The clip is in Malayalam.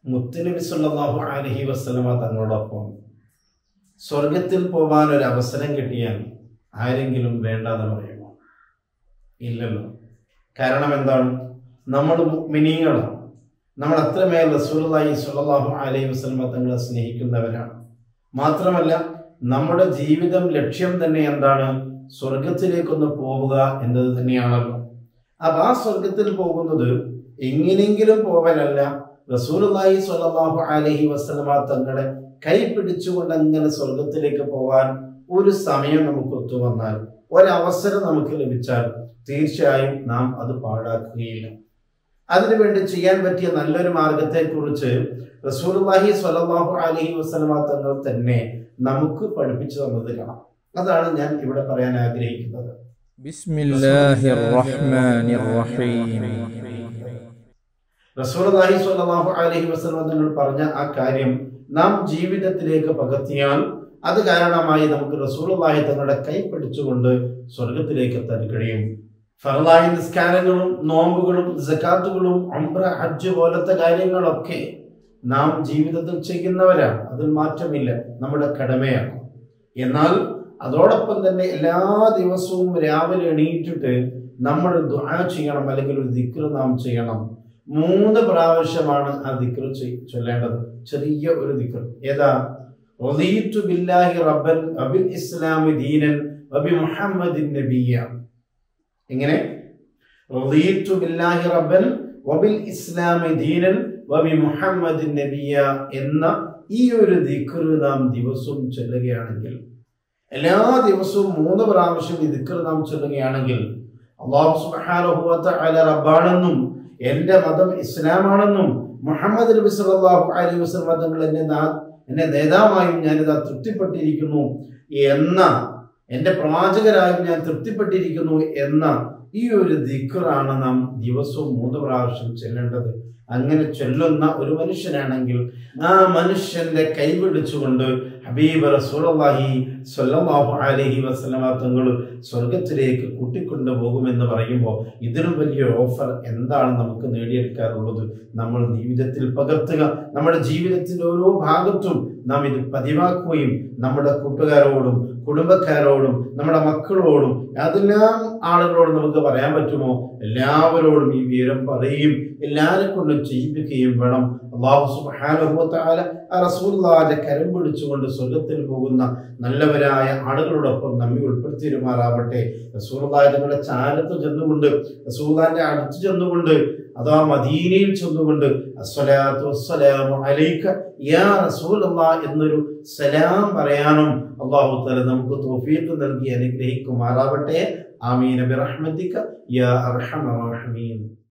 മുത്തുനബി സല്ലല്ലാഹു അലൈഹി വസല്ലമ തങ്ങളോടൊപ്പം സ്വർഗത്തിൽ പോകാൻ ഒരു അവസരം കിട്ടിയാൽ ആരെങ്കിലും വേണ്ടാതെ പറയുമോ ഇല്ലല്ലോ കാരണം എന്താണ് നമ്മൾ മിനിങ്ങളാണ് നമ്മൾ അത്രമേൽ റസൂലുള്ളാഹി സ്വല്ലല്ലാഹു അലൈഹി വസല്ലമ തങ്ങളെ സ്നേഹിക്കുന്നവരാണ് മാത്രമല്ല നമ്മുടെ ജീവിതം ലക്ഷ്യം തന്നെ എന്താണ് സ്വർഗത്തിലേക്കൊന്ന് പോവുക എന്നത് തന്നെയാണല്ലോ അപ്പൊ ആ സ്വർഗത്തിൽ പോകുന്നത് എങ്ങനെയെങ്കിലും പോവലല്ല റസൂലുള്ളാഹി സ്വല്ലല്ലാഹു അലൈഹി വസല്ലമ തങ്ങളെ കൈ പിടിച്ചുകൊണ്ട് അങ്ങനെ സ്വർഗത്തിലേക്ക് പോകാൻ ഒരു സമയം നമുക്ക് ഒത്തുവന്നാൽ ഒരവസരം നമുക്ക് ലഭിച്ചാൽ തീർച്ചയായും നാം അത് പാഴാക്കുകയില്ല അതിനുവേണ്ടി ചെയ്യാൻ പറ്റിയ നല്ലൊരു മാർഗത്തെക്കുറിച്ച് റസൂലുള്ളാഹി സ്വല്ലല്ലാഹു അലൈഹി വസല്ലമ തങ്ങൾ തന്നെ നമുക്ക് പഠിപ്പിച്ചു തന്നത് കാണാം അതാണ് ഞാൻ ഇവിടെ പറയാൻ ആഗ്രഹിക്കുന്നത് بسم الله الرحمن الرحيم റസൂലുള്ളാഹി സ്വല്ലല്ലാഹു അലൈഹി വസല്ലമ തങ്ങൾ പറഞ്ഞ ആ കാര്യം നാം ജീവിതത്തിലേക്ക് പകർത്തിയാൽ അത് കാരണമായി നമുക്ക് റസൂലുള്ളാഹി തങ്ങളുടെ കൈ പിടിച്ചുകൊണ്ട് സ്വർഗത്തിലേക്ക് എത്താൻ കഴിയും ഫറലായ നിസ്കാരങ്ങളും നോമ്പുകളും സക്കാത്തുകളും ഉംറ ഹജ്ജ് പോലത്തെ കാര്യങ്ങളൊക്കെ നാം ജീവിതത്തിൽ ചെയ്യുന്നവരാണ് അതിൽ മാറ്റമില്ല നമ്മുടെ കടമയാണ് എന്നാൽ അതോടൊപ്പം തന്നെ എല്ലാ ദിവസവും രാവിലെ എണീറ്റിട്ട് നമ്മൾ ദുആ ചെയ്യണം അല്ലെങ്കിൽ ഒരു ദിക്ർ നാം ചെയ്യണം മൂന്ന് പ്രാവശ്യമാണ് ആ ദിക്ർ ചൊല്ലേണ്ടത് ചെറിയ ഒരു ദിക്ർ ഏതാ റളീതു ബില്ലാഹി റബ്ബൻ വബിൽ ഇസ്ലാമി ദീനൻ വബി മുഹമ്മദിൻ നബിയ എങ്ങനെ റളീതു ബില്ലാഹി റബ്ബൻ വബിൽ ഇസ്ലാമി ദീനൻ വബി മുഹമ്മദിൻ നബിയ എന്ന ഈ ഒരു ദിക്ർ നാം ദിവസവും ചൊല്ലുകയാണെങ്കിൽ എല്ലാ ദിവസവും മൂന്ന് പ്രാവശ്യം ഈ ദിക്ർ നാം ചൊല്ലുകയാണെങ്കിൽ അള്ളാഹു സുബ്ഹാനഹു വ തആല റബ്ബാണെന്നും എൻ്റെ മതം ഇസ്ലാമാണെന്നും മുഹമ്മദ് നബി സല്ലല്ലാഹു അലൈഹി വസല്ലം തങ്ങൾ എന്നെ നാ- എന്നെ നേതാവായും ഞാനിതാ തൃപ്തിപ്പെട്ടിരിക്കുന്നു എന്ന എൻ്റെ പ്രവാചകരായും ഞാൻ തൃപ്തിപ്പെട്ടിരിക്കുന്നു എന്ന ഈ ഒരു ദിക്റാണ് നാം ദിവസവും മൂന്ന് പ്രാവശ്യം ചെല്ലേണ്ടത് അങ്ങനെ ചൊല്ലുന്ന ഒരു മനുഷ്യനാണെങ്കിൽ ആ മനുഷ്യന്റെ കൈപിടിച്ചുകൊണ്ട് ഹബീബ് റസൂലുള്ളാഹി സ്വല്ലല്ലാഹു അലൈഹി വസല്ലമ തങ്ങൾ സ്വർഗത്തിലേക്ക് കൂട്ടിക്കൊണ്ടു പോകുമെന്ന് പറയുമ്പോൾ ഇതിലും വലിയ ഓഫർ എന്താണ് നമുക്ക് നേടിയെടുക്കാറുള്ളത് നമ്മൾ ജീവിതത്തിൽ പകർത്തുക നമ്മുടെ ജീവിതത്തിന്റെ ഓരോ ഭാഗത്തും നാം ഇത് പതിവാക്കുകയും നമ്മുടെ കൂട്ടുകാരോടും കുടുംബക്കാരോടും നമ്മുടെ മക്കളോടും അതെല്ലാം ആളുകളോടും നമുക്ക് പറയാൻ പറ്റുമോ എല്ലാവരോടും ഈ വിവരം പറയുകയും എല്ലാവരെ കൊണ്ടും ചെയ്യിപ്പിക്കുകയും വേണം അള്ളാഹു സുബ്ഹാനഹു വ തആല ആ റസൂലുള്ളാഹിന്റെ കരം പിടിച്ചുകൊണ്ട് സ്വർഗത്തിൽ പോകുന്ന നല്ലവരായ ആളുകളോടൊപ്പം നമ്മെ ഉൾപ്പെടുത്തിയിരുമാറാവട്ടെ റസൂലുള്ളാഹി തങ്ങളുടെ ചാരത്ത് ചെന്നുകൊണ്ട് റസൂലുള്ളാഹിന്റെ അടുത്ത് ചെന്നുകൊണ്ട് അതാ മദീനയിൽ ചെന്നുകൊണ്ട് അസ്സലാത്തു വസ്സലാമു അലൈക യാ റസൂലല്ലാഹ് എന്നൊരു സലാം പറയാനും അള്ളാഹു തആല നമുക്ക് തൗഫീഖ് നൽകി അനുഗ്രഹിക്കുമാറാവട്ടെ ആമീൻ ബിറഹ്മതിക യാ അർഹമർ റഹീം